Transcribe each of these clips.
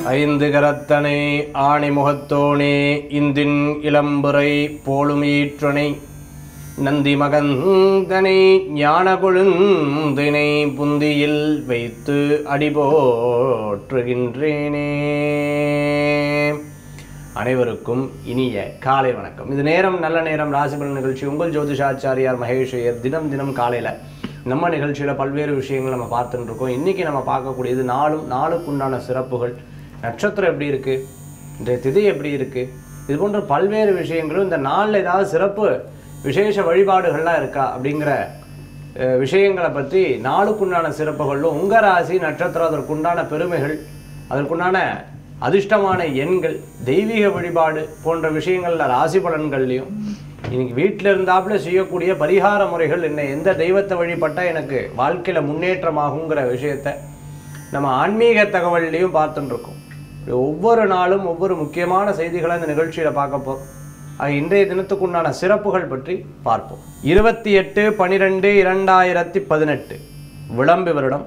ஐந்து கரத்தனை ஆணி முகத்தோனே இந்தின் இளம்புரை போலும் ஈற்றனை நந்தி மகந்தனை ஞான கொழுந்தினை புந்தியில் வைத்து அடிபோற்றுகின்றேனே அனைவருக்கும் இனிய காலை வணக்கம் இது நேரம் நல்ல நேரம் ராசிபலன் நிகழ்ச்சி உங்கள் ஜோதிஷாச்சாரியார் மகேஷ் ஐயர் தினம் தினம் காலையில் நம்ம நிகழ்ச்சியில் பல்வேறு விஷயங்கள் நம்ம பார்த்துட்டு இருக்கோம் இன்றைக்கி நம்ம பார்க்கக்கூடியது நாளும் நாளுக்குண்டான சிறப்புகள் நட்சத்திரம் எப்படி இருக்குது இன்றைய திதி எப்படி இருக்குது இது போன்ற பல்வேறு விஷயங்களும் இந்த நாளில் ஏதாவது சிறப்பு விசேஷ வழிபாடுகள்லாம் இருக்கா அப்படிங்கிற அஹ், விஷயங்களை பற்றி நாளுக்குண்டான சிறப்புகளும் உங்கள் ராசி நட்சத்திரம் அதற்குண்டான பெருமைகள் அதற்குண்டான அதிர்ஷ்டமான எண்கள் தெய்வீக வழிபாடு போன்ற விஷயங்களில் ராசி பலன்கள்லையும் இன்னைக்கு வீட்டில் இருந்தாப்புல செய்யக்கூடிய பரிகார முறைகள் என்ன எந்த தெய்வத்தை வழிபட்டால் எனக்கு வாழ்க்கையில் முன்னேற்றமாகுங்கிற விஷயத்த நம்ம ஆன்மீக தகவல்லையும் பார்த்துட்டு இருக்கோம் இப்படி ஒவ்வொரு நாளும் ஒவ்வொரு முக்கியமான செய்திகளை இந்த நிகழ்ச்சியில் பார்க்க போகிறோம் ஆக இன்றைய தினத்துக்குண்டான சிறப்புகள் பற்றி பார்ப்போம் இருபத்தி எட்டு பனிரெண்டு இரண்டாயிரத்தி பதினெட்டு விளம்பு வருடம்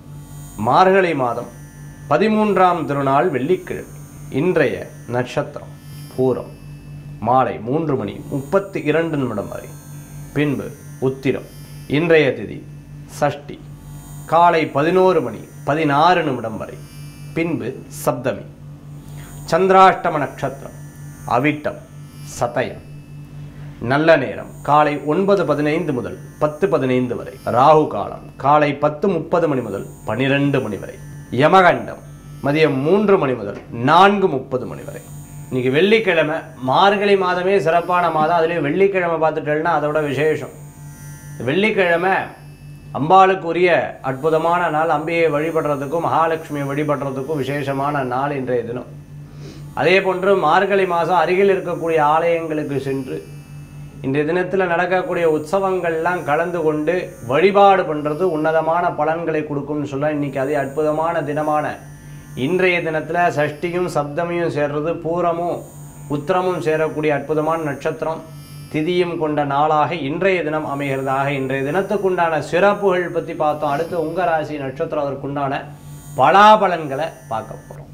மார்கழி மாதம் பதிமூன்றாம் திருநாள் வெள்ளிக்கிழமை இன்றைய நட்சத்திரம் பூரம் மாலை மூன்று மணி முப்பத்தி இரண்டு நிமிடம் வரை பின்பு உத்திரம் இன்றைய திதி சஷ்டி காலை பதினோரு மணி பதினாறு நிமிடம் வரை பின்பு சப்தமி சந்திராஷ்டம நட்சத்திரம் அவிட்டம் சதயம் நல்ல நேரம் காலை ஒன்பது பதினைந்து முதல் பத்து பதினைந்து வரை ராகு காலம் காலை பத்து முப்பது மணி முதல் பனிரெண்டு மணி வரை யமகண்டம் மதியம் மூன்று மணி முதல் நான்கு முப்பது மணி வரை இன்னைக்கு வெள்ளிக்கிழமை மார்கழி மாதமே சிறப்பான மாதம் அதுலேயும் வெள்ளிக்கிழமை பார்த்துட்டேன்னா அதோட விசேஷம் வெள்ளிக்கிழமை அம்பாளுக்கு உரிய அற்புதமான நாள் அம்பியை வழிபடுறதுக்கும் மகாலட்சுமியை வழிபடுறதுக்கும் விசேஷமான நாள் இன்றைய தினம் அதே போன்று மார்கழி மாதம் அருகில் இருக்கக்கூடிய ஆலயங்களுக்கு சென்று இன்றைய தினத்தில் நடக்கக்கூடிய உற்சவங்கள்லாம் கலந்து கொண்டு வழிபாடு பண்ணுறது உன்னதமான பலன்களை கொடுக்கும்னு சொல்ல இன்னைக்கு அதே அற்புதமான தினமான இன்றைய தினத்தில் சஷ்டியும் சப்தமியும் சேர்றது பூரமும் உத்திரமும் சேரக்கூடிய அற்புதமான நட்சத்திரம் திதியும் கொண்ட நாளாக இன்றைய தினம் அமைகிறதாக இன்றைய தினத்துக்குண்டான சிறப்புகள் பற்றி பார்த்தோம் அடுத்து உங்கள் ராசி நட்சத்திரம் அதற்குண்டான பலாபலன்களை பார்க்க போகிறோம்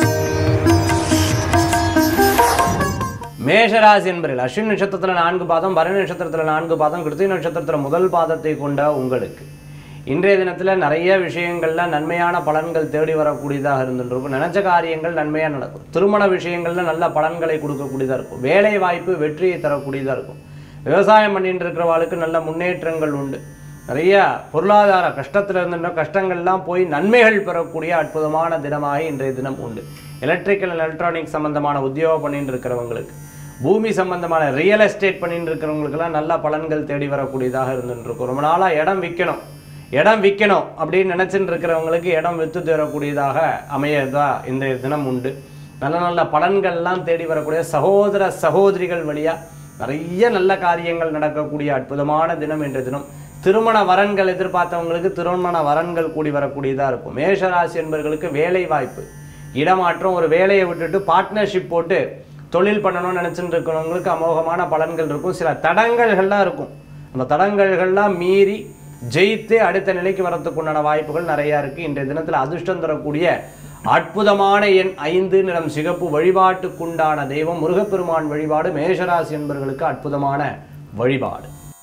மேஷராசி என்பர்கள் அஸ்வின் நட்சத்திரத்தில் நான்கு பாதம் பரணி நட்சத்திரத்தில் நான்கு பாதம் கிருத்திகை நட்சத்திரத்தில் முதல் பாதத்தை கொண்ட உங்களுக்கு இன்றைய தினத்தில் நிறைய விஷயங்கள்ல நன்மையான பலன்கள் தேடி வரக்கூடியதாக இருந்துருக்கும் நினைச்ச காரியங்கள் நன்மையாக நடக்கும் திருமண விஷயங்கள்ல நல்ல பலன்களை கொடுக்கக்கூடியதாக இருக்கும் வேலை வாய்ப்பு வெற்றியை தரக்கூடியதாக இருக்கும் விவசாயம் பண்ணிட்டு இருக்கிறவாளுக்கு நல்ல முன்னேற்றங்கள் உண்டு நிறைய பொருளாதார கஷ்டத்தில் இருந்த கஷ்டங்கள்லாம் போய் நன்மைகள் பெறக்கூடிய அற்புதமான தினமாக இன்றைய தினம் உண்டு எலக்ட்ரிக்கல் எலக்ட்ரானிக் சம்பந்தமான உத்தியோகம் பண்ணிட்டு இருக்கிறவங்களுக்கு பூமி சம்பந்தமான ரியல் எஸ்டேட் பண்ணிட்டு இருக்கிறவங்களுக்கெல்லாம் நல்ல பலன்கள் தேடி வரக்கூடியதாக இருந்துட்டு இருக்கும் ரொம்ப நாளாக இடம் விற்கணும் இடம் விற்கணும் அப்படின்னு நினச்சிட்டு இருக்கிறவங்களுக்கு இடம் விற்று தரக்கூடியதாக அமையதா இன்றைய தினம் உண்டு நல்ல நல்ல பலன்கள்லாம் தேடி வரக்கூடிய சகோதர சகோதரிகள் வழியாக நிறைய நல்ல காரியங்கள் நடக்கக்கூடிய அற்புதமான தினம் இன்றைய தினம் திருமண வரன்கள் எதிர்பார்த்தவங்களுக்கு திருமண வரன்கள் கூடி வரக்கூடியதாக இருக்கும் மேஷராசி என்பவர்களுக்கு வேலை வாய்ப்பு இடமாற்றம் ஒரு வேலையை விட்டுட்டு பார்ட்னர்ஷிப் போட்டு தொழில் பண்ணணும்னு நினச்சிட்டு இருக்கிறவங்களுக்கு அமோகமான பலன்கள் இருக்கும் சில தடங்கல்கள்லாம் இருக்கும் அந்த தடங்கல்கள்லாம் மீறி ஜெயித்து அடுத்த நிலைக்கு வரத்துக்கு உண்டான வாய்ப்புகள் நிறையா இருக்குது இன்றைய தினத்தில் அதிர்ஷ்டம் தரக்கூடிய அற்புதமான எண் ஐந்து நிறம் சிகப்பு வழிபாட்டுக்குண்டான தெய்வம் முருகப்பெருமான் வழிபாடு மேஷராசி என்பவர்களுக்கு அற்புதமான வழிபாடு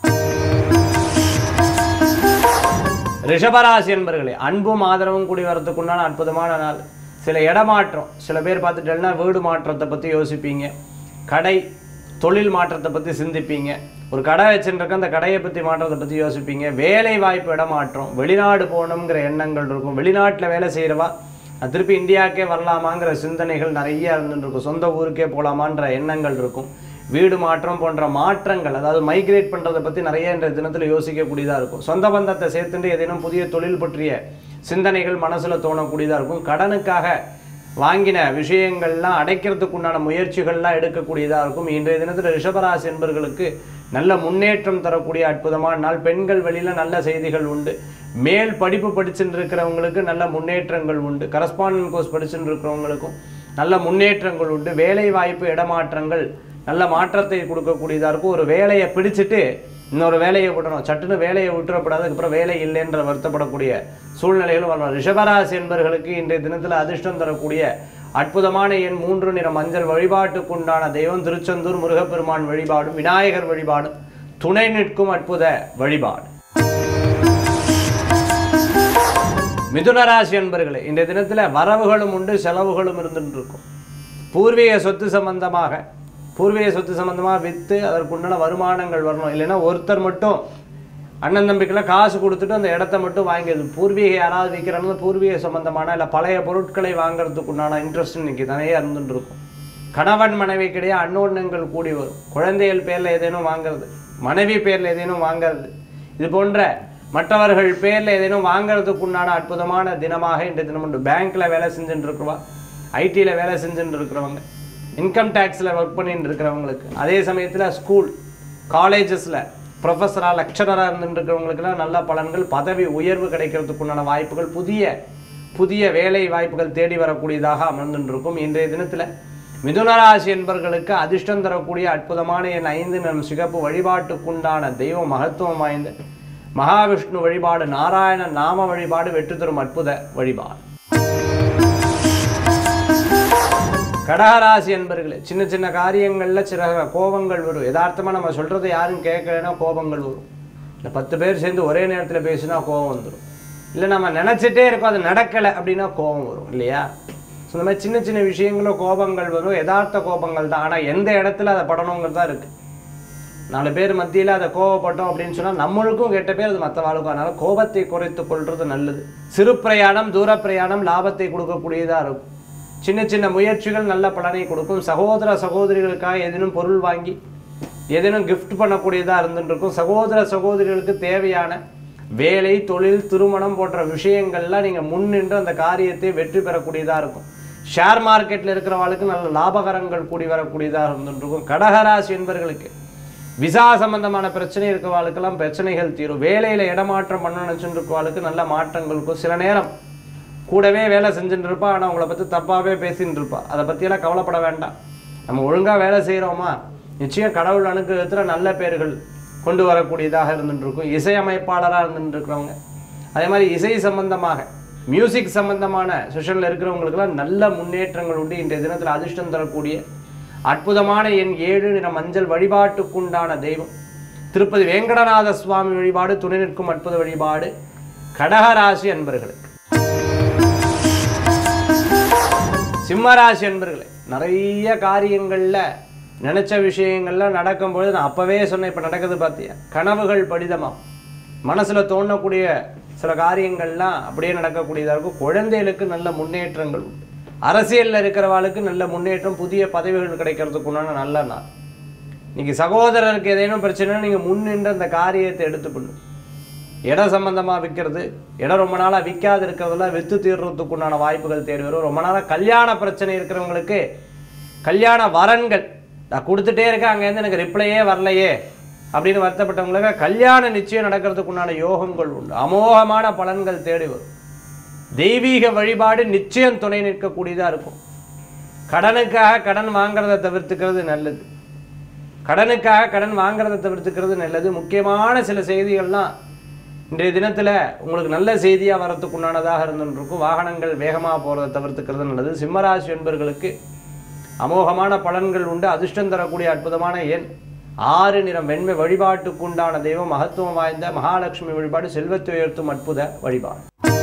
ரிஷபராசி என்பர்களே அன்பும் ஆதரவும் கூடி வரதுக்குண்டான அற்புதமான நாள் சில இடமாற்றம் சில பேர் பார்த்துட்டேன்னா வீடு மாற்றத்தை பற்றி யோசிப்பீங்க கடை தொழில் மாற்றத்தை பற்றி சிந்திப்பீங்க ஒரு கடை வச்சுருக்க அந்த கடையை பற்றி மாற்றத்தை பற்றி யோசிப்பீங்க வேலை வாய்ப்பு இடமாற்றம் வெளிநாடு போகணுங்கிற எண்ணங்கள் இருக்கும் வெளிநாட்டில் வேலை செய்கிறவா நான் திருப்பி இந்தியாவுக்கே வரலாமாங்கிற சிந்தனைகள் நிறைய இருந்துட்டு இருக்கும் சொந்த ஊருக்கே போகலாமான்ற எண்ணங்கள் இருக்கும் வீடு மாற்றம் போன்ற மாற்றங்கள் அதாவது மைக்ரேட் பண்ணுறதை பற்றி நிறைய இன்றைய தினத்தில் யோசிக்கக்கூடியதாக இருக்கும் சொந்த பந்தத்தை சேர்த்துட்டு ஏதேனும் புதிய தொழில் பற்றிய சிந்தனைகள் மனசில் தோணக்கூடியதாக இருக்கும் கடனுக்காக வாங்கின விஷயங்கள்லாம் அடைக்கிறதுக்கு உண்டான முயற்சிகள்லாம் எடுக்கக்கூடியதாக இருக்கும் இன்றைய தினத்தில் ரிஷபராசி என்பர்களுக்கு நல்ல முன்னேற்றம் தரக்கூடிய அற்புதமான நாள் பெண்கள் வெளியில் நல்ல செய்திகள் உண்டு மேல் படிப்பு படிச்சுட்டு இருக்கிறவங்களுக்கு நல்ல முன்னேற்றங்கள் உண்டு கரஸ்பாண்டன்ட் கோர்ஸ் படிச்சுட்டு இருக்கிறவங்களுக்கும் நல்ல முன்னேற்றங்கள் உண்டு வேலை வாய்ப்பு இடமாற்றங்கள் நல்ல மாற்றத்தை கொடுக்கக்கூடியதாக இருக்கும் ஒரு வேலையை பிடிச்சிட்டு இன்னொரு வேலையை விடணும் சட்டுன்னு வேலையை விட்டுறப்படாது அதுக்கப்புறம் வேலை இல்லைன்ற வருத்தப்படக்கூடிய சூழ்நிலைகளும் வரணும் ரிஷபராசி என்பவர்களுக்கு இன்றைய தினத்தில் அதிர்ஷ்டம் தரக்கூடிய அற்புதமான எண் மூன்று நிற மஞ்சள் வழிபாட்டுக்குண்டான தெய்வம் திருச்செந்தூர் முருகப்பெருமான் வழிபாடும் விநாயகர் வழிபாடும் துணை நிற்கும் அற்புத வழிபாடு மிதுனராசி என்பர்களே இன்றைய தினத்தில் வரவுகளும் உண்டு செலவுகளும் இருந்துட்டு இருக்கும் பூர்வீக சொத்து சம்பந்தமாக பூர்வீக சொத்து சம்பந்தமாக விற்று அதற்குண்டான வருமானங்கள் வரணும் இல்லைன்னா ஒருத்தர் மட்டும் அண்ணன் தம்பிக்கெல்லாம் காசு கொடுத்துட்டு அந்த இடத்த மட்டும் வாங்கியது பூர்வீக யாராவது விற்கிறாங்க பூர்வீக சம்பந்தமான இல்லை பழைய பொருட்களை வாங்குறதுக்கு உண்டான இன்ட்ரெஸ்ட் இன்னைக்கு நிறைய இருந்துட்டு இருக்கும் கணவன் மனைவிக்கிடையே அன்னோன்னங்கள் கூடி வரும் குழந்தைகள் பேரில் ஏதேனும் வாங்குறது மனைவி பேரில் ஏதேனும் வாங்குறது இது போன்ற மற்றவர்கள் பேரில் ஏதேனும் வாங்குறதுக்கு உண்டான அற்புதமான தினமாக இன்றைய தினம் உண்டு பேங்க்கில் வேலை செஞ்சுட்டு இருக்கிறவா ஐடியில் வேலை செஞ்சுட்டு இருக்கிறவங்க இன்கம் டேக்ஸில் ஒர்க் பண்ணிட்டு இருக்கிறவங்களுக்கு அதே சமயத்தில் ஸ்கூல் காலேஜஸில் ப்ரொஃபஸராக லெக்சரராக இருந்துட்டு இருக்கிறவங்களுக்குலாம் நல்ல பலன்கள் பதவி உயர்வு கிடைக்கிறதுக்கு உண்டான வாய்ப்புகள் புதிய புதிய வேலை வாய்ப்புகள் தேடி வரக்கூடியதாக அமர்ந்துட்டு இருக்கும் இன்றைய தினத்தில் மிதுனராசி என்பவர்களுக்கு அதிர்ஷ்டம் தரக்கூடிய அற்புதமான என் ஐந்து நம் சிகப்பு வழிபாட்டுக்குண்டான தெய்வம் மகத்துவம் வாய்ந்த மகாவிஷ்ணு வழிபாடு நாராயண நாம வழிபாடு வெற்றி தரும் அற்புத வழிபாடு கடகராசி என்பர்களே சின்ன சின்ன காரியங்கள்ல சில கோபங்கள் வரும் யதார்த்தமா நம்ம சொல்றதை யாரும் கேட்கலைன்னா கோபங்கள் வரும் இந்த பத்து பேர் சேர்ந்து ஒரே நேரத்துல பேசினா கோபம் வந்துடும் இல்லை நம்ம நினைச்சிட்டே இருக்கோம் அது நடக்கலை அப்படின்னா கோபம் வரும் இல்லையா ஸோ இந்த மாதிரி சின்ன சின்ன விஷயங்களும் கோபங்கள் வரும் யதார்த்த கோபங்கள் தான் ஆனால் எந்த இடத்துல அதை படணுங்கிறது தான் இருக்கு நாலு பேர் மத்தியில் அதை கோவப்பட்டோம் அப்படின்னு சொன்னால் நம்மளுக்கும் கெட்ட பேர் அது மற்றவாளுக்கும் அதனால கோபத்தை குறைத்து கொள்வது நல்லது சிறு பிரயாணம் தூர பிரயாணம் லாபத்தை கொடுக்கக்கூடியதாக இருக்கும் சின்ன சின்ன முயற்சிகள் நல்ல பலனை கொடுக்கும் சகோதர சகோதரிகளுக்காக ஏதேனும் பொருள் வாங்கி ஏதேனும் gift பண்ணக்கூடியதாக இருந்துட்டு இருக்கும் சகோதர சகோதரிகளுக்கு தேவையான வேலை தொழில் திருமணம் போன்ற விஷயங்கள்லாம் நீங்கள் முன்னின்று அந்த காரியத்தை வெற்றி பெறக்கூடியதாக இருக்கும் ஷேர் மார்க்கெட்டில் இருக்கிறவங்களுக்கு நல்ல லாபகரங்கள் கூடி வரக்கூடியதாக இருந்துட்டு இருக்கும் கடகராசி என்பவர்களுக்கு விசா சம்பந்தமான பிரச்சனை இருக்கிறவாளுக்கெல்லாம் பிரச்சனைகள் தீரும் வேலையில் இடமாற்றம் பண்ண நினச்சிட்டு இருக்கவாளுக்கு நல்ல மாற்றங்களுக்கும் சில நேரம் கூடவே வேலை செஞ்சுட்டு இருப்பா ஆனால் உங்களை பற்றி தப்பாகவே பேசின்னு இருப்பா அதை பற்றியெல்லாம் கவலைப்பட வேண்டாம் நம்ம ஒழுங்காக வேலை செய்கிறோமா நிச்சயம் கடவுள் அனுகிரகத்தில் நல்ல பேர்கள் கொண்டு வரக்கூடியதாக இருந்துட்டு இருக்கும் இசையமைப்பாளராக இருந்துட்டு இருக்கிறவங்க அதே மாதிரி இசை சம்பந்தமாக மியூசிக் சம்பந்தமான செஷனில் இருக்கிறவங்களுக்கெல்லாம் நல்ல முன்னேற்றங்கள் உண்டு இன்றைய தினத்தில் அதிர்ஷ்டம் தரக்கூடிய அற்புதமான என் ஏழு நிற மஞ்சள் வழிபாட்டுக்குண்டான தெய்வம் திருப்பதி வேங்கடநாத சுவாமி வழிபாடு துணை நிற்கும் அற்புத வழிபாடு கடகராசி அன்பர்களுக்கு சிம்மராசி அன்பர்களே நிறைய காரியங்கள்ல நினைச்ச விஷயங்கள்லாம் நடக்கும்பொழுது நான் அப்பவே சொன்னேன் இப்ப நடக்குது பார்த்தியா கனவுகள் படிதமா மனசுல தோணக்கூடிய சில காரியங்கள்லாம் அப்படியே நடக்கக்கூடியதா இருக்கும் குழந்தைகளுக்கு நல்ல முன்னேற்றங்கள் உண்டு அரசியல்ல இருக்கிறவாளுக்கு நல்ல முன்னேற்றம் புதிய பதவிகள் கிடைக்கிறதுக்கு உண்டான நல்ல நாள் இன்னைக்கு சகோதரருக்கு ஏதேனும் பிரச்சனை நீங்க முன்னின்று அந்த காரியத்தை எடுத்து பண்ணும் இடம் சம்பந்தமாக விற்கிறது இடம் ரொம்ப நாளாக விற்காது இருக்கிறதெல்லாம் விற்று தீர்றதுக்கு உண்டான வாய்ப்புகள் தேடி வரும் ரொம்ப நாளாக கல்யாண பிரச்சனை இருக்கிறவங்களுக்கு கல்யாண வரன்கள் நான் கொடுத்துட்டே இருக்கேன் அங்கேருந்து எனக்கு ரிப்ளையே வரலையே அப்படின்னு வருத்தப்பட்டவங்களுக்கு கல்யாண நிச்சயம் நடக்கிறதுக்கு உண்டான யோகங்கள் உண்டு அமோகமான பலன்கள் தேடி வரும் தெய்வீக வழிபாடு நிச்சயம் துணை நிற்கக்கூடியதாக இருக்கும் கடனுக்காக கடன் வாங்குறதை தவிர்த்துக்கிறது நல்லது கடனுக்காக கடன் வாங்குறதை தவிர்த்துக்கிறது நல்லது முக்கியமான சில செய்திகள்லாம் இன்றைய தினத்தில் உங்களுக்கு நல்ல செய்தியாக வரத்துக்கு உண்டானதாக இருந்துருக்கும் வாகனங்கள் வேகமாக போகிறத தவிர்த்துக்கிறது நல்லது சிம்மராசி என்பர்களுக்கு அமோகமான பலன்கள் உண்டு அதிர்ஷ்டம் தரக்கூடிய அற்புதமான எண் ஆறு நிறம் வெண்மை வழிபாட்டுக்கு உண்டான தெய்வம் மகத்துவம் வாய்ந்த மகாலட்சுமி வழிபாடு செல்வத்தை உயர்த்தும் அற்புத வழிபாடு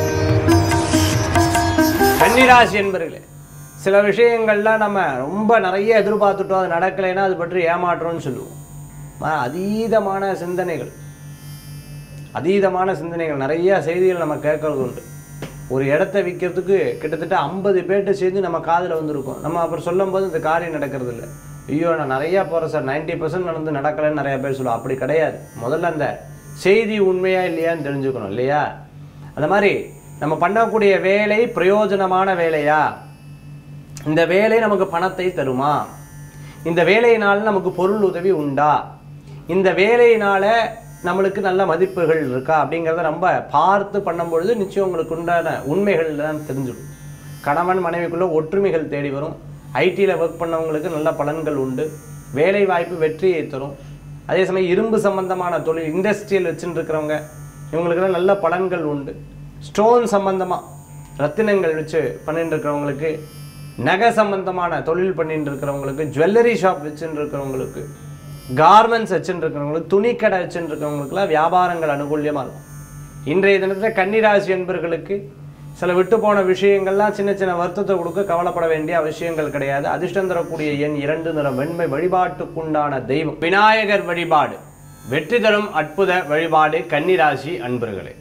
கன்னிராசி என்பர்களே சில விஷயங்கள்லாம் நம்ம ரொம்ப நிறைய எதிர்பார்த்துட்டோம் அது நடக்கலைன்னா அது பற்றி ஏமாற்றம்னு சொல்லுவோம் ம- அதீதமான சிந்தனைகள் அதீதமான சிந்தனைகள் நிறைய செய்திகள் நம்ம கேட்கறது உண்டு ஒரு இடத்த விற்கிறதுக்கு கிட்டத்தட்ட ஐம்பது பேர்ட்ட சேர்ந்து நம்ம காதில் வந்திருக்கோம் நம்ம அப்புறம் சொல்லும்போது இந்த காரியம் நடக்கிறது இல்லை ஐயோ நான் நிறையா போகிறேன் சார் 90% பர்சன்ட் நடந்து நடக்கலைன்னு நிறைய பேர் சொல்லுவோம் அப்படி கிடையாது முதல்ல அந்த செய்தி உண்மையா இல்லையான்னு தெரிஞ்சுக்கணும் இல்லையா அந்த மாதிரி நம்ம பண்ணக்கூடிய வேலை பிரயோஜனமான வேலையா இந்த வேலை நமக்கு பணத்தை தருமா இந்த வேலையினால் நமக்கு பொருள் உதவி உண்டா இந்த வேலையினால நம்மளுக்கு நல்ல மதிப்புகள் இருக்கா அப்படிங்கிறத நம்ம பார்த்து பண்ணும்பொழுது நிச்சயம் உங்களுக்கு உண்டான உண்மைகள் தான் தெரிஞ்சிடும் கணவன் மனைவிக்குள்ள ஒற்றுமைகள் தேடி வரும் ஐடியில் ஒர்க் பண்ணவங்களுக்கு நல்ல பலன்கள் உண்டு வேலை வாய்ப்பு வெற்றியை தரும் அதே சமயம் இரும்பு சம்பந்தமான தொழில் இண்டஸ்ட்ரியல் வச்சுட்டு இருக்கிறவங்க இவங்களுக்கெல்லாம் நல்ல பலன்கள் உண்டு ஸ்டோன் சம்பந்தமாக ரத்தினங்கள் வச்சு பண்ணிட்டு இருக்கிறவங்களுக்கு நகை சம்பந்தமான தொழில் பண்ணிட்டு இருக்கிறவங்களுக்கு ஜுவல்லரி ஷாப் வச்சுட்டு இருக்கிறவங்களுக்கு கார்மெண்ட்ஸ் வச்சுட்டு இருக்கிறவங்களுக்கு துணிக்கடை வச்சுட்டு இருக்கிறவங்களுக்குலாம் வியாபாரங்கள் அனுகூல்யமாக இருக்கும் இன்றைய தினத்தில் கன்னிராசி என்பர்களுக்கு சில விட்டு போன விஷயங்கள்லாம் சின்ன சின்ன வருத்தத்தை கொடுக்க கவலைப்பட வேண்டிய அவசியங்கள் கிடையாது அதிர்ஷ்டம் தரக்கூடிய எண் இரண்டு நிறம் வெண்மை வழிபாட்டுக்குண்டான தெய்வம் விநாயகர் வழிபாடு வெற்றி தரும் அற்புத வழிபாடு கன்னிராசி அன்பர்களே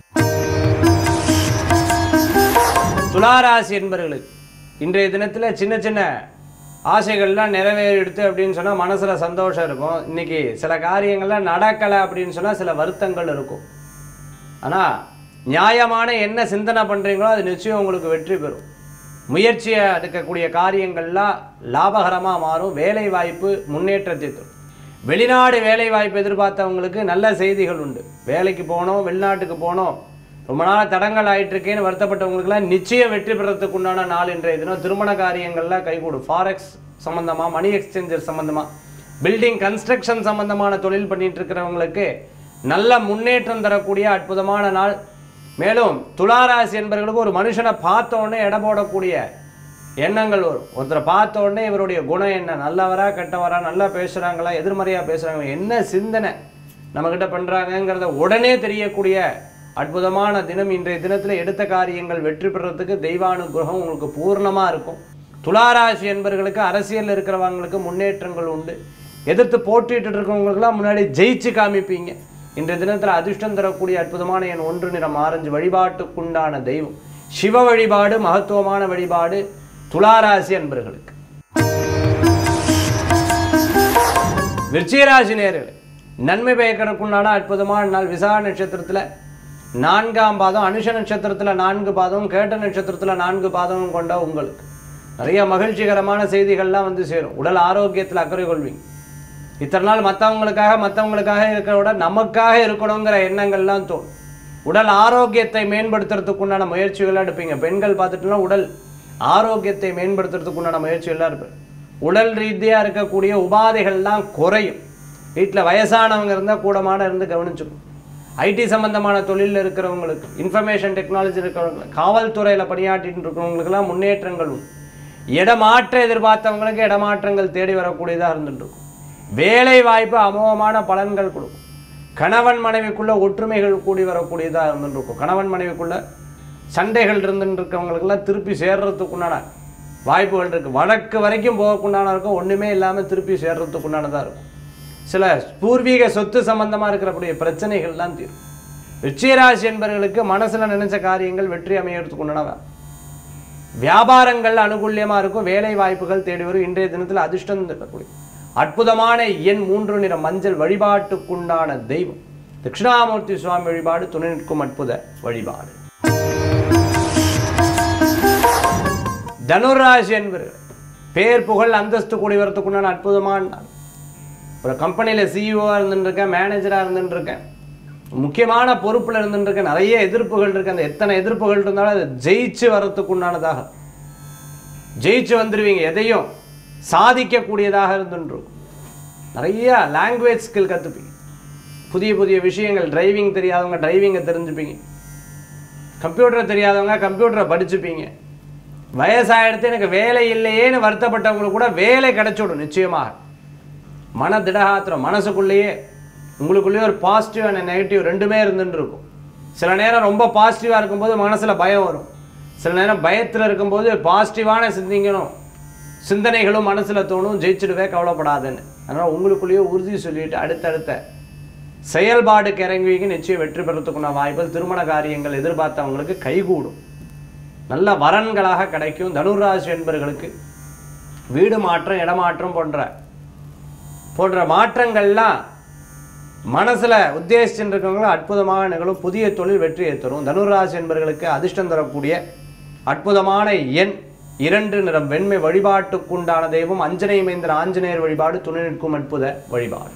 துளாராசி என்பர்களுக்கு இன்றைய தினத்தில் சின்ன சின்ன ஆசைகள்லாம் நிறைவேறிடுது அப்படின்னு சொன்னால் மனசில் சந்தோஷம் இருக்கும் இன்னைக்கு சில காரியங்கள்லாம் நடக்கலை அப்படின்னு சொன்னால் சில வருத்தங்கள் இருக்கும் ஆனால் நியாயமான என்ன சிந்தனை பண்ணுறீங்களோ அது நிச்சயம் உங்களுக்கு வெற்றி பெறும் முயற்சியை எடுக்கக்கூடிய காரியங்கள்லாம் லாபகரமாக மாறும் வேலை வாய்ப்பு முன்னேற்றத்தை தரும் வெளிநாடு வேலை வாய்ப்பு எதிர்பார்த்தவங்களுக்கு நல்ல செய்திகள் உண்டு வேலைக்கு போனோம் வெளிநாட்டுக்கு போனோம் ரொம்ப நாள் தடங்கள் ஆயிட்டு இருக்கேன்னு வருத்தப்பட்டவங்களுக்குலாம் நிச்சயம் வெற்றி பெறத்துக்கு உண்டான நாள் இன்றைய தினம் திருமண காரியங்கள்லாம் கைகூடும் ஃபாரெக்ஸ் சம்மந்தமாக மணி எக்ஸ்சேஞ்சர் சம்மந்தமாக பில்டிங் கன்ஸ்ட்ரக்ஷன் சம்பந்தமான தொழில் பண்ணிட்டு இருக்கிறவங்களுக்கு நல்ல முன்னேற்றம் தரக்கூடிய அற்புதமான நாள் மேலும் துளாராசி என்பவர்களுக்கு ஒரு மனுஷனை பார்த்த உடனே எடை போடக்கூடிய எண்ணங்கள் வரும் ஒருத்தரை பார்த்த உடனே இவருடைய குணம் என்ன நல்லவரா கெட்டவரா நல்லா பேசுகிறாங்களா எதிர்மறையாக பேசுகிறாங்க என்ன சிந்தனை நம்மக்கிட்ட பண்ணுறாங்கங்கிறத உடனே தெரியக்கூடிய அற்புதமான தினம் இன்றைய தினத்தில் எடுத்த காரியங்கள் வெற்றி பெறத்துக்கு தெய்வானுகிரகம் உங்களுக்கு பூர்ணமாக இருக்கும் துளாராசி என்பவர்களுக்கு அரசியலில் இருக்கிறவங்களுக்கு முன்னேற்றங்கள் உண்டு எதிர்த்து போட்டிட்டு இருக்கிறவங்களுக்குலாம் முன்னாடி ஜெயிச்சு காமிப்பீங்க இன்றைய தினத்தில் அதிர்ஷ்டம் தரக்கூடிய அற்புதமான என் ஒன்று நிறம் ஆரஞ்சு வழிபாட்டுக்குண்டான தெய்வம் சிவ வழிபாடு மகத்துவமான வழிபாடு துளாராசி அன்பர்களுக்கு விருச்சிகராசி நேர்கள் நன்மை பயக்கணுக்குண்டான அற்புதமான நாள் விசா நட்சத்திரத்தில் நான்காம் பாதம் அனுஷ நட்சத்திரத்தில் நான்கு பாதம் கேட்ட நட்சத்திரத்தில் நான்கு பாதமும் கொண்ட உங்களுக்கு நிறைய மகிழ்ச்சிகரமான செய்திகள்லாம் வந்து சேரும் உடல் ஆரோக்கியத்தில் அக்கறை கொள்வீங்க இத்தனை நாள் மற்றவங்களுக்காக மற்றவங்களுக்காக இருக்கிற விட நமக்காக இருக்கணுங்கிற எண்ணங்கள்லாம் தோணும் உடல் ஆரோக்கியத்தை மேம்படுத்துறதுக்கு உண்டான முயற்சிகள்லாம் எடுப்பீங்க பெண்கள் பார்த்துட்டுனா உடல் ஆரோக்கியத்தை மேம்படுத்துறதுக்கு உண்டான முயற்சிகள்லாம் இருப்பேன் உடல் ரீதியாக இருக்கக்கூடிய உபாதைகள்லாம் குறையும் வீட்டில் வயசானவங்க இருந்தால் கூடமான இருந்து கவனிச்சுக்கணும் ஐடி சம்பந்தமான தொழிலில் இருக்கிறவங்களுக்கு இன்ஃபர்மேஷன் டெக்னாலஜி இருக்கிறவங்களுக்கு காவல்துறையில் பணியாற்றிட்டு இருக்கிறவங்களுக்கெல்லாம் முன்னேற்றங்கள் உண்டு இடமாற்ற எதிர்பார்த்தவங்களுக்கு இடமாற்றங்கள் தேடி வரக்கூடியதாக இருந்துட்டு இருக்கும் வேலை வாய்ப்பு அமோகமான பலன்கள் கொடுக்கும் கணவன் மனைவிக்குள்ள ஒற்றுமைகள் கூடி வரக்கூடியதாக இருந்துட்டு இருக்கும் கணவன் மனைவிக்குள்ள சண்டைகள் இருந்துட்டு இருக்கவங்களுக்கெல்லாம் திருப்பி சேர்றதுக்குண்டான வாய்ப்புகள் இருக்குது வடக்கு வரைக்கும் போகக்குண்டான இருக்கும் ஒன்றுமே இல்லாமல் திருப்பி சேர்றதுக்குண்டானதாக இருக்கும் சில பூர்வீக சொத்து சம்பந்தமாக இருக்கிறக்கூடிய பிரச்சனைகள்லாம் தீரும் ரிச்சியராசி என்பவர்களுக்கு மனசில் நினைச்ச காரியங்கள் வெற்றி அமையறதுக்கு உண்டானவா வியாபாரங்கள் அனுகூல்யமாக இருக்கும் வேலை வாய்ப்புகள் தேடி வரும் இன்றைய தினத்தில் அதிர்ஷ்டம் தரக்கூடிய அற்புதமான எண் மூன்று நிற மஞ்சள் வழிபாட்டுக்குண்டான தெய்வம் தட்சிணாமூர்த்தி சுவாமி வழிபாடு துணை நிற்கும் அற்புத வழிபாடு தனுராசி என்பவர்கள் பேர் புகழ் அந்தஸ்து கூடி வரத்துக்குண்டான அற்புதமான நாள் ஒரு கம்பெனியில் சிஇஓவாக இருந்துட்டுருக்கேன் மேனேஜராக இருந்துட்டுருக்கேன் முக்கியமான பொறுப்பில் இருந்துட்டுருக்கேன் நிறைய எதிர்ப்புகள் இருக்கு அந்த எத்தனை எதிர்ப்புகள் இருந்தாலும் அதை ஜெயிச்சு வரத்துக்கு உண்டானதாக ஜெயிச்சு வந்துடுவீங்க எதையும் சாதிக்கக்கூடியதாக இருந்துருக்கும் நிறைய லாங்குவேஜ் ஸ்கில் கற்றுப்பீங்க புதிய புதிய விஷயங்கள் டிரைவிங் தெரியாதவங்க டிரைவிங்கை தெரிஞ்சுப்பீங்க கம்ப்யூட்டர் தெரியாதவங்க கம்ப்யூட்டரை படிச்சுப்பீங்க வயசாகிடுத்து எனக்கு வேலை இல்லையேன்னு வருத்தப்பட்டவங்களுக்கு கூட வேலை கிடைச்சிடும் நிச்சயமாக மன திடகாத்திரம் மனசுக்குள்ளேயே உங்களுக்குள்ளேயே ஒரு பாசிட்டிவ் அண்ட் நெகட்டிவ் ரெண்டுமே இருந்துட்டு இருக்கும் சில நேரம் ரொம்ப பாசிட்டிவாக இருக்கும்போது மனசில் பயம் வரும் சில நேரம் பயத்தில் இருக்கும்போது பாசிட்டிவான சிந்திக்கணும் சிந்தனைகளும் மனசில் தோணும் ஜெயிச்சிடுவே கவலைப்படாதுன்னு அதனால் உங்களுக்குள்ளேயே உறுதி சொல்லிட்டு அடுத்தடுத்த செயல்பாடுக்கு இறங்குவீங்க நிச்சயம் வெற்றி பெறத்துக்குள்ள வாய்ப்புகள் திருமண காரியங்கள் எதிர்பார்த்தவங்களுக்கு கைகூடும் நல்ல வரன்களாக கிடைக்கும் தனுராசி என்பவர்களுக்கு வீடு மாற்றம் இடமாற்றம் போன்ற போன்ற மாற்றங்கள்லாம் மனசில் உத்தேசிச்சுட்டு இருக்கவங்களும் அற்புதமாக நிகழும் புதிய தொழில் வெற்றியை தரும் தனுராசி என்பவர்களுக்கு அதிர்ஷ்டம் தரக்கூடிய அற்புதமான எண் இரண்டு நிறம் வெண்மை வழிபாட்டுக்குண்டான தெய்வம் அஞ்சனை மைந்தர் ஆஞ்சநேயர் வழிபாடு துணை நிற்கும் அற்புத வழிபாடு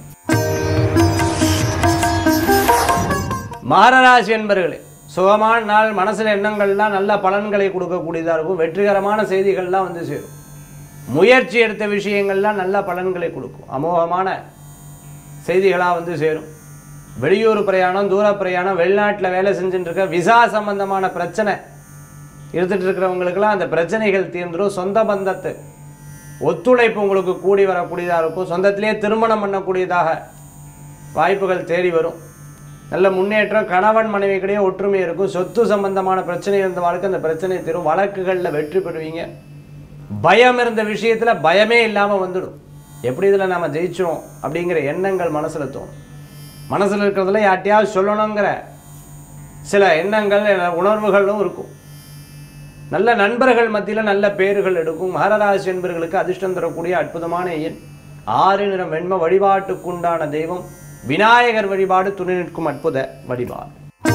மகராசி என்பர்களே சுகமான நாள் மனசில் எண்ணங்கள்லாம் நல்ல பலன்களை கொடுக்கக்கூடியதாக இருக்கும் வெற்றிகரமான செய்திகள்லாம் வந்து சேரும் முயற்சி எடுத்த விஷயங்கள்லாம் நல்ல பலன்களை கொடுக்கும் அமோகமான செய்திகளாக வந்து சேரும் வெளியூர் பிரயாணம் தூர பிரயாணம் வெளிநாட்டில் வேலை செஞ்சுட்டு இருக்க விசா சம்பந்தமான பிரச்சனை இருந்துட்டு இருக்கிறவங்களுக்கெல்லாம் அந்த பிரச்சனைகள் தீர்ந்துடும் சொந்த பந்தத்து ஒத்துழைப்பு உங்களுக்கு கூடி வரக்கூடியதாக இருக்கும் சொந்தத்திலேயே திருமணம் பண்ணக்கூடியதாக வாய்ப்புகள் தேடி வரும் நல்ல முன்னேற்றம் கணவன் மனைவிக்கிடையே ஒற்றுமை இருக்கும் சொத்து சம்பந்தமான பிரச்சனை இருந்த வாழ்க்கை அந்த பிரச்சனை தீரும் வழக்குகளில் வெற்றி பெறுவீங்க பயம் இருந்த விஷயத்துல பயமே இல்லாமல் வந்துடும் எப்படி இதில் நாம ஜெயிச்சோம் அப்படிங்கிற எண்ணங்கள் மனசுல தோணும் மனசுல இருக்கிறதுல யார்ட்டையாவது சொல்லணுங்கிற சில எண்ணங்கள் உணர்வுகளும் இருக்கும் நல்ல நண்பர்கள் மத்தியில் நல்ல பேர்கள் எடுக்கும் மகரராசி என்பவர்களுக்கு அதிர்ஷ்டம் தரக்கூடிய அற்புதமான எண் ஆறு நிறம் வெண்ம வழிபாட்டுக்குண்டான தெய்வம் விநாயகர் வழிபாடு துணை நிற்கும் அற்புத வழிபாடு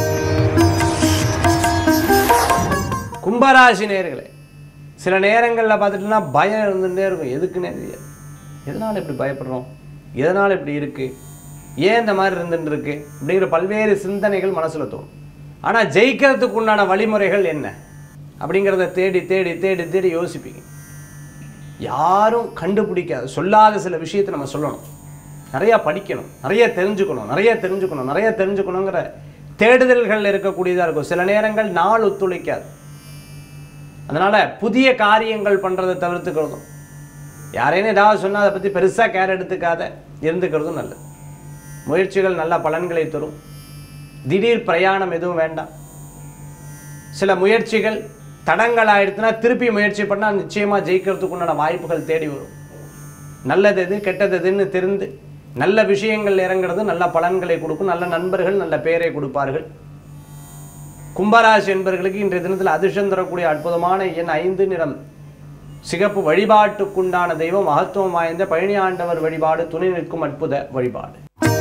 கும்பராசி நேர்களே சில நேரங்களில் பார்த்துட்டுனா பயம் இருந்துகிட்டே இருக்கும் எதுக்குன்னே தெரியாது எதனால் இப்படி பயப்படுறோம் எதனால் இப்படி இருக்கு ஏன் இந்த மாதிரி இருந்துட்டு இருக்கு அப்படிங்கிற பல்வேறு சிந்தனைகள் மனசுல தோணும் ஆனால் ஜெயிக்கிறதுக்கு உண்டான வழிமுறைகள் என்ன அப்படிங்கிறத தேடி தேடி தேடி தேடி யோசிப்பீங்க யாரும் கண்டுபிடிக்காத சொல்லாத சில விஷயத்தை நம்ம சொல்லணும் நிறையா படிக்கணும் நிறைய தெரிஞ்சுக்கணும் நிறைய தெரிஞ்சுக்கணும் நிறைய தெரிஞ்சுக்கணுங்கிற தேடுதல்கள் இருக்கக்கூடியதாக இருக்கும் சில நேரங்கள் நாள் ஒத்துழைக்காது அதனால புதிய காரியங்கள் பண்றதை தவிர்த்துக்கிறதும் யாரேனும் ஏதாவது சொன்னால் அதை பற்றி பெருசாக கேர் எடுத்துக்காத இருந்துக்கிறதும் நல்லது முயற்சிகள் நல்ல பலன்களை தரும் திடீர் பிரயாணம் எதுவும் வேண்டாம் சில முயற்சிகள் தடங்கள் ஆயிடுச்சுன்னா திருப்பி முயற்சி பண்ணால் நிச்சயமாக ஜெயிக்கிறதுக்கு உண்டான வாய்ப்புகள் தேடி வரும் நல்லது எது கெட்டது எதுன்னு தெரிந்து நல்ல விஷயங்கள் இறங்குறது நல்ல பலன்களை கொடுக்கும் நல்ல நண்பர்கள் நல்ல பேரை கொடுப்பார்கள் கும்பராசி என்பவர்களுக்கு இன்றைய தினத்தில் அதிர்ஷ்டம் தரக்கூடிய அற்புதமான எண் ஐந்து நிறம் சிகப்பு வழிபாட்டுக்குண்டான தெய்வம் மகத்துவம் வாய்ந்த பழனி ஆண்டவர் வழிபாடு துணை நிற்கும் அற்புத வழிபாடு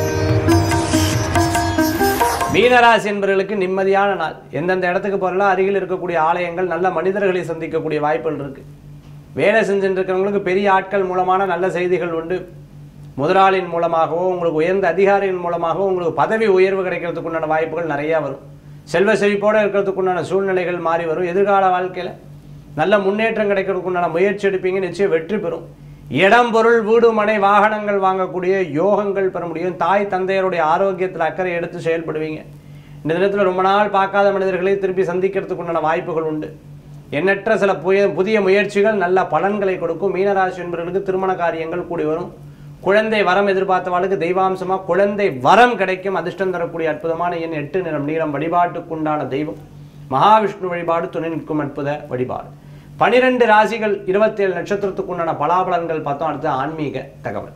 மீனராசி என்பவர்களுக்கு நிம்மதியான நாள் எந்தெந்த இடத்துக்கு போறலாம் அருகில் இருக்கக்கூடிய ஆலயங்கள் நல்ல மனிதர்களை சந்திக்கக்கூடிய வாய்ப்புகள் இருக்கு வேலை செஞ்சுட்டு இருக்கிறவங்களுக்கு பெரிய ஆட்கள் மூலமான நல்ல செய்திகள் உண்டு முதலாளியின் மூலமாகவோ உங்களுக்கு உயர்ந்த அதிகாரியின் மூலமாகவோ உங்களுக்கு பதவி உயர்வு கிடைக்கிறதுக்கு உண்டான வாய்ப்புகள் நிறையா வரும் செல்வ செழிப்போடு இருக்கிறதுக்கு உண்டான சூழ்நிலைகள் மாறி வரும் எதிர்கால வாழ்க்கையில் நல்ல முன்னேற்றம் கிடைக்கிறதுக்கு உண்டான முயற்சி எடுப்பீங்க நிச்சயம் வெற்றி பெறும் இடம் பொருள் வீடு மனை வாகனங்கள் வாங்கக்கூடிய யோகங்கள் பெற முடியும் தாய் தந்தையருடைய ஆரோக்கியத்தில் அக்கறை எடுத்து செயல்படுவீங்க இந்த தினத்தில் ரொம்ப நாள் பார்க்காத மனிதர்களை திருப்பி சந்திக்கிறதுக்கு உண்டான வாய்ப்புகள் உண்டு எண்ணற்ற சில புய புதிய முயற்சிகள் நல்ல பலன்களை கொடுக்கும் மீனராசி என்பவர்களுக்கு திருமண காரியங்கள் கூடி வரும் குழந்தை வரம் எதிர்பார்த்தவாளுக்கு தெய்வாம்சமா குழந்தை வரம் கிடைக்கும் அதிர்ஷ்டம் தரக்கூடிய அற்புதமான எண் எட்டு நிறம் நீளம் வழிபாட்டுக்குண்டான தெய்வம் மகாவிஷ்ணு வழிபாடு துணை நிற்கும் அற்புத வழிபாடு பனிரெண்டு ராசிகள் இருபத்தேழு நட்சத்திரத்துக்கு உண்டான பலாபலன்கள் பார்த்தோம் அடுத்து ஆன்மீக தகவல்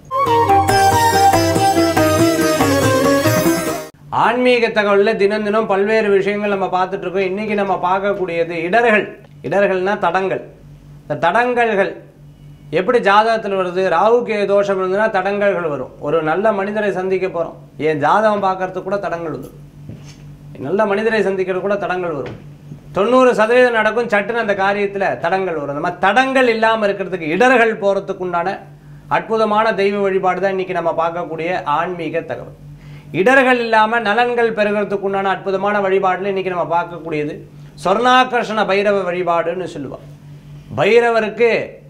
ஆன்மீக தகவலில் தினம் தினம் பல்வேறு விஷயங்கள் நம்ம பார்த்துட்டு இருக்கோம் இன்னைக்கு நம்ம பார்க்கக்கூடியது இடர்கள் இடர்கள்னா தடங்கள் இந்த தடங்கல்கள் எப்படி ஜாதகத்தில் வருது ராகுக்கு தோஷம் இருந்ததுன்னா தடங்கல்கள் வரும் ஒரு நல்ல மனிதரை சந்திக்க போகிறோம் என் ஜாதகம் பார்க்கறதுக்கு கூட தடங்கள் வரும் நல்ல மனிதரை சந்திக்கிறது கூட தடங்கள் வரும் தொண்ணூறு சதவீதம் நடக்கும் சட்டுன்னு அந்த காரியத்தில் தடங்கள் வரும் நம்ம தடங்கள் இல்லாமல் இருக்கிறதுக்கு இடர்கள் போகிறதுக்கு உண்டான அற்புதமான தெய்வ வழிபாடு தான் இன்னைக்கு நம்ம பார்க்கக்கூடிய ஆன்மீக தகவல் இடர்கள் இல்லாமல் நலன்கள் பெறுகிறதுக்கு உண்டான அற்புதமான வழிபாடுல இன்னைக்கு நம்ம பார்க்கக்கூடியது சொர்ணாகர்ஷண பைரவ வழிபாடுன்னு சொல்லுவாங்க பைரவருக்கு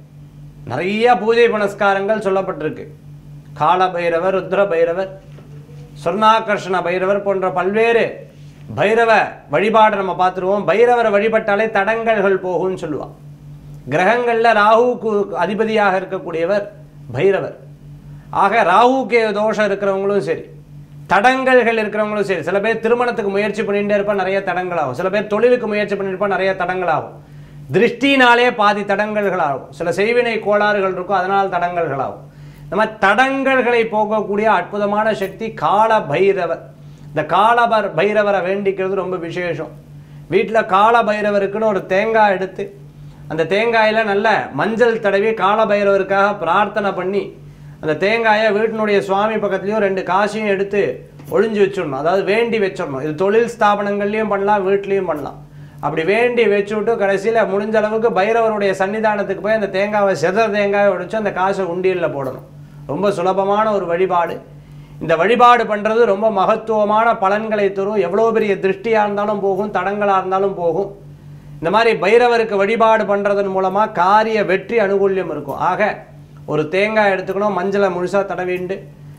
நிறைய பூஜை புனஸ்காரங்கள் சொல்லப்பட்டிருக்கு கால பைரவர் ருத்ர பைரவர் சொர்ணாகர்ஷண பைரவர் போன்ற பல்வேறு பைரவ வழிபாடு நம்ம பார்த்துருவோம் பைரவரை வழிபட்டாலே தடங்கல்கள் போகும்னு சொல்லுவான் கிரகங்கள்ல ராகுவுக்கு அதிபதியாக இருக்கக்கூடியவர் பைரவர் ஆக ராகுக்கு தோஷம் இருக்கிறவங்களும் சரி தடங்கல்கள் இருக்கிறவங்களும் சரி சில பேர் திருமணத்துக்கு முயற்சி பண்ணிகிட்டே இருப்பா நிறைய தடங்கள் ஆகும் சில பேர் தொழிலுக்கு முயற்சி பண்ணியிருப்பா நிறைய தடங்கள் ஆகும் திருஷ்டினாலே பாதி தடங்கல்கள் ஆகும் சில செய்வினை கோளாறுகள் இருக்கும் அதனால் தடங்கல்கள் ஆகும் இந்த மாதிரி தடங்கல்களை போக்கக்கூடிய அற்புதமான சக்தி கால பைரவர் இந்த கால பர்- பைரவரை வேண்டிக்கிறது ரொம்ப விசேஷம் வீட்டில் கால பைரவருக்குன்னு ஒரு தேங்காய் எடுத்து அந்த தேங்காயில் நல்ல மஞ்சள் தடவி கால பைரவருக்காக பிரார்த்தனை பண்ணி அந்த தேங்காயை வீட்டினுடைய சுவாமி பக்கத்துலேயும் ரெண்டு காசையும் எடுத்து ஒளிஞ்சு வச்சிடணும் அதாவது வேண்டி வச்சிடணும் இது தொழில் ஸ்தாபனங்கள்லையும் பண்ணலாம் வீட்லேயும் பண்ணலாம் அப்படி வேண்டி வச்சு விட்டு கடைசியில் முடிஞ்ச அளவுக்கு பைரவருடைய சன்னிதானத்துக்கு போய் அந்த தேங்காவை செத தேங்காயை உடைச்சு அந்த காசை உண்டியலில் போடணும் ரொம்ப சுலபமான ஒரு வழிபாடு இந்த வழிபாடு பண்ணுறது ரொம்ப மகத்துவமான பலன்களை தரும் எவ்வளோ பெரிய திருஷ்டியாக இருந்தாலும் போகும் தடங்களாக இருந்தாலும் போகும் இந்த மாதிரி பைரவருக்கு வழிபாடு பண்ணுறதன் மூலமாக காரிய வெற்றி அனுகூல்யம் இருக்கும் ஆக ஒரு தேங்காய் எடுத்துக்கணும் மஞ்சளை முழுசாக தடவிண்டு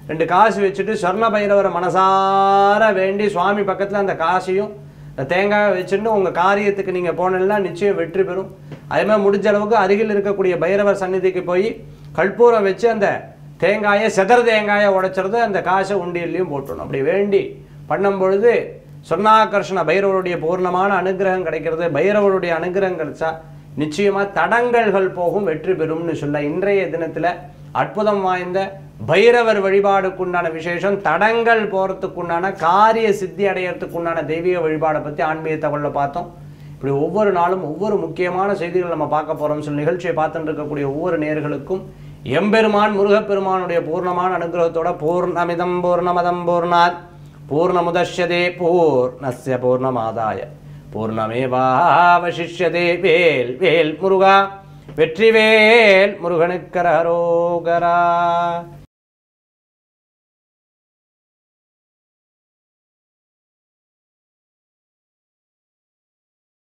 ரெண்டு காசு வச்சுட்டு சொர்ண பைரவரை மனசார வேண்டி சுவாமி பக்கத்தில் அந்த காசையும் இந்த தேங்காயை வச்சுட்டு உங்கள் காரியத்துக்கு நீங்கள் போனீங்கன்னா நிச்சயம் வெற்றி பெறும் அதே மாதிரி முடிஞ்ச அளவுக்கு அருகில் இருக்கக்கூடிய பைரவர் சந்நிதிக்கு போய் கற்பூரம் வச்சு அந்த தேங்காயை செதற தேங்காயை உடைச்சிறது அந்த காசை உண்டியல்லையும் போட்டுடணும் அப்படி வேண்டி பண்ணும் பொழுது சொர்ணாகர்ஷண பைரவருடைய பூர்ணமான அனுகிரகம் கிடைக்கிறது பைரவருடைய அனுகிரகம் கிடைச்சா நிச்சயமா தடங்கல்கள் போகும் வெற்றி பெறும்னு சொல்ல இன்றைய தினத்துல அற்புதம் வாய்ந்த பைரவர் வழிபாடுக்குண்டான விசேஷம் தடங்கள் போறதுக்குண்டான காரிய சித்தி அடையறதுக்குண்டான தெய்வீக வழிபாடை பத்தி ஆன்மீக தகவலை பார்த்தோம் இப்படி ஒவ்வொரு நாளும் ஒவ்வொரு முக்கியமான செய்திகள் நம்ம பார்க்க போறோம் சொல்லி நிகழ்ச்சியை பார்த்துட்டு இருக்கக்கூடிய ஒவ்வொரு நேர்களுக்கும் எம்பெருமான் முருகப்பெருமானுடைய பூர்ணமான அனுகிரகத்தோட பூர்ணமிதம் பூர்ணமதம் பூர்ணாத் பூர்ணமுதஷ்யதே பூர்ணஸ்ய பூர்ணமாதாய பூர்ணமேவாவசிஷ்யதே வேல் வேல் முருகா வெற்றிவேல் முருகனுக்கரரோகரா